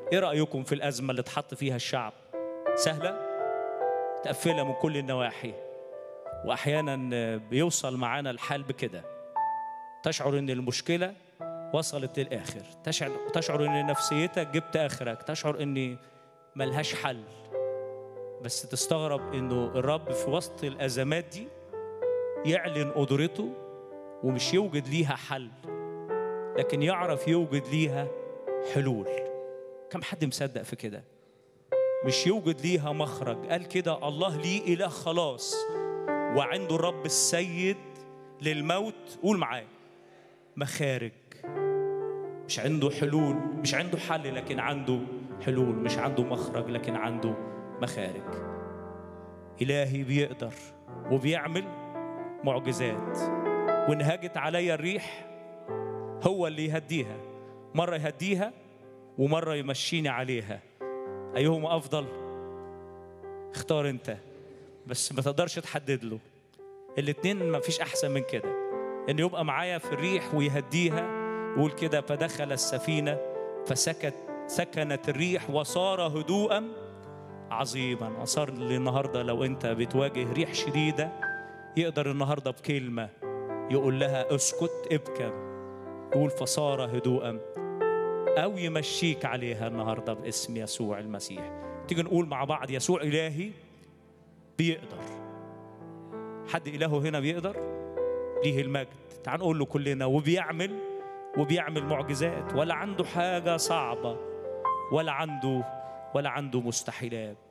ايه رايكم في الازمه اللي اتحط فيها الشعب سهله تقفلها من كل النواحي واحيانا بيوصل معانا الحال بكده تشعر ان المشكله وصلت للاخر تشعر تشعر ان نفسيتك جبت اخرك تشعر ان ملهاش حل بس تستغرب انه الرب في وسط الازمات دي يعلن قدرته ومش يوجد ليها حل لكن يعرف يوجد ليها حلول كم حد مصدق في كده مش يوجد ليها مخرج قال كده الله ليه اله خلاص وعنده الرب السيد للموت قول معايا مخارج مش عنده حلول مش عنده حل لكن عنده حلول مش عنده مخرج لكن عنده مخارج إلهي بيقدر وبيعمل معجزات وإن هاجت عليا الريح هو اللي يهديها مرة يهديها ومرة يمشيني عليها أيهما أفضل اختار أنت بس ما تقدرش تحدد له الاتنين ما فيش أحسن من كده إن يبقى معايا في الريح ويهديها يقول كده فدخل السفينة فسكت سكنت الريح وصار هدوءا عظيما أصار النهاردة لو أنت بتواجه ريح شديدة يقدر النهاردة بكلمة يقول لها اسكت ابكى يقول فصار هدوءا أو يمشيك عليها النهاردة باسم يسوع المسيح تيجي نقول مع بعض يسوع إلهي بيقدر حد إلهه هنا بيقدر ليه المجد تعال نقول له كلنا وبيعمل وبيعمل معجزات ولا عنده حاجة صعبة ولا عنده ولا عنده مستحيلات